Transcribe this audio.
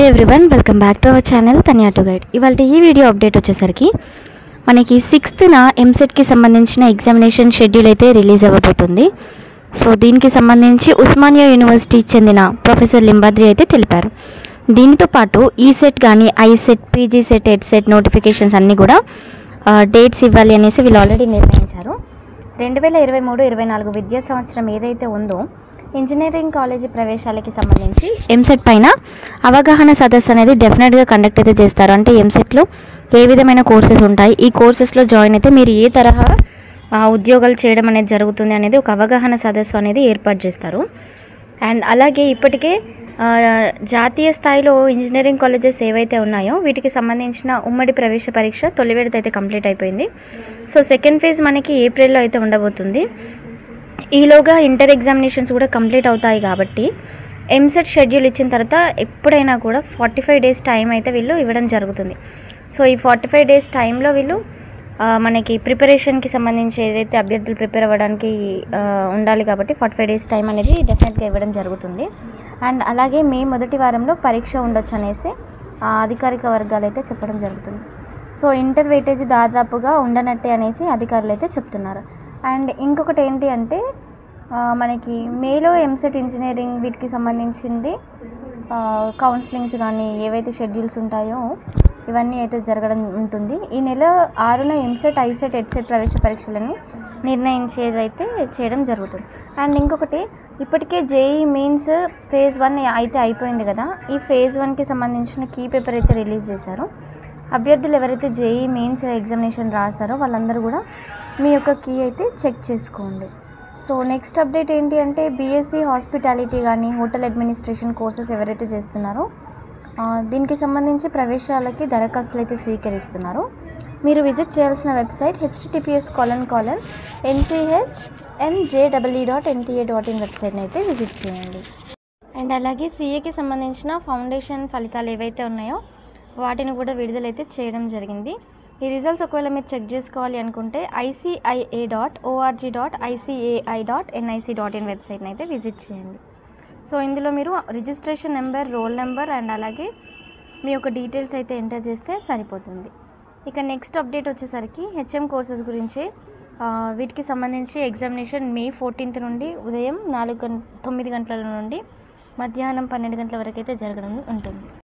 everyone welcome back to our channel Taniya to guide ఇవాళ ఈ video update వచ్చేసరికి మనకి సిక్స్త్న ఎంసెట్కి సంబంధించిన ఎగ్జామినేషన్ షెడ్యూల్ అయితే రిలీజ్ అవ్వబోతుంది సో దీనికి సంబంధించి ఉస్మానియా యూనివర్సిటీకి చెందిన ప్రొఫెసర్ లింబాద్రి అయితే తెలిపారు దీనితో పాటు ఈ సెట్ కానీ I set PG set Ed set notifications అన్నీ కూడా డేట్స్ ఇవ్వాలి అనేసి వీళ్ళు ఆల్రెడీ నిర్ణయించారు రెండు వేల ఇరవై మూడు ఇరవై నాలుగు విద్యా సంవత్సరం ఏదైతే ఉందో ఇంజనీరింగ్ కాలేజీ ప్రవేశాలకి సంబంధించి ఎంసెట్ పైన అవగాహన సదస్సు అనేది డెఫినెట్గా కండక్ట్ అయితే చేస్తారు అంటే ఎంసెట్లో ఏ విధమైన కోర్సెస్ ఉంటాయి ఈ కోర్సెస్లో జాయిన్ అయితే మీరు ఏ తరహా ఆ, ఉద్యోగాలు చేయడం అనేది జరుగుతుంది అనేది ఒక అవగాహన సదస్సు అనేది ఏర్పాటు చేస్తారు అండ్ అలాగే ఇప్పటికే ఆ, జాతీయ స్థాయిలో ఇంజనీరింగ్ కాలేజెస్ ఏవైతే ఉన్నాయో వీటికి సంబంధించిన ఉమ్మడి ప్రవేశ పరీక్ష తొలి విడత అయితే కంప్లీట్ అయిపోయింది సో సెకండ్ ఫేజ్ మనకి ఏప్రిల్లో అయితే ఉండబోతుంది ఈలోగా ఇంటర్ ఎగ్జామినేషన్స్ కూడా కంప్లీట్ అవుతాయి కాబట్టి ఎంసెట్ షెడ్యూల్ ఇచ్చిన తర్వాత ఎప్పుడైనా కూడా ఫార్టీ ఫైవ్ డేస్ టైం అయితే వీళ్ళు ఇవ్వడం జరుగుతుంది సో ఈ ఫార్టీ ఫైవ్ డేస్ టైంలో వీళ్ళు ఆ, మనకి ప్రిపరేషన్కి సంబంధించి ఏదైతే అభ్యర్థులు ప్రిపేర్ అవ్వడానికి ఆ, ఉండాలి కాబట్టి ఫార్టీ ఫైవ్ డేస్ టైం అనేది డెఫినెట్గా ఇవ్వడం జరుగుతుంది అండ్ అలాగే మే మొదటి వారంలో పరీక్ష ఉండొచ్చు అనేసి ఆ, అధికారిక వర్గాలు అయితే చెప్పడం జరుగుతుంది సో ఇంటర్ వెయిటేజ్ దాదాపుగా ఉండనట్టే అనేసి అధికారులు అయితే చెప్తున్నారు అండ్ ఇంకొకటి ఏంటి అంటే ఆ, మనకి మేలో ఎంసెట్ ఇంజనీరింగ్ వీటికి సంబంధించింది కౌన్సిలింగ్స్ కానీ ఏవైతే షెడ్యూల్స్ ఉంటాయో ఇవన్నీ అయితే జరగడం ఉంటుంది ఈ నెల ఆరున ఎంసెట్ ఐసెట్ ఎడ్సెట్ ప్రవేశ పరీక్షలని నిర్ణయించేదైతే చేయడం జరుగుతుంది అండ్ ఇంకొకటి ఇప్పటికే జేఈ మీన్స్ ఫేజ్ వన్ అయితే అయిపోయింది కదా ఈ ఫేజ్ వన్కి సంబంధించిన కీ పేపర్ అయితే రిలీజ్ చేశారు అభ్యర్థులు ఎవరైతే జేఈ మెయిన్స్ ఎగ్జామినేషన్ రాశారో వాళ్ళందరూ కూడా మీ యొక్క కీ అయితే చెక్ చేసుకోండి సో నెక్స్ట్ అప్డేట్ ఏంటి అంటే బీఎస్సీ హాస్పిటాలిటీ కానీ హోటల్ అడ్మినిస్ట్రేషన్ కోర్సెస్ ఎవరైతే చేస్తున్నారో ఆ, దీనికి సంబంధించి ప్రవేశాలకి దరఖాస్తులు అయితే స్వీకరిస్తున్నారు మీరు విజిట్ చేయాల్సిన website HTTPS colon colon NCH MJW dot NTA dot in వెబ్సైట్ని అయితే విజిట్ చేయండి అండ్ అలాగే సీఏకి సంబంధించిన ఫౌండేషన్ ఫలితాలు ఏవైతే ఉన్నాయో వాటిని కూడా విడుదలైతే చేయడం జరిగింది ఈ రిజల్ట్స్ ఒకవేళ మీరు చెక్ చేసుకోవాలి అనుకుంటే ICIA dot ORG dot ICAI dot NIC dot in వెబ్సైట్ని అయితే విజిట్ చేయండి సో ఇందులో మీరు registration number roll number and అలాగే మీ యొక్క డీటెయిల్స్ అయితే ఎంటర్ చేస్తే సరిపోతుంది ఇక నెక్స్ట్ అప్డేట్ వచ్చేసరికి హెచ్ఎం కోర్సెస్ గురించి ఆ, వీటికి సంబంధించి ఎగ్జామినేషన్ మే ఫోర్టీన్త్ నుండి ఉదయం నాలుగు గంట తొమ్మిది గంటల నుండి మధ్యాహ్నం పన్నెండు గంటల వరకు అయితే జరగడం ఉంటుంది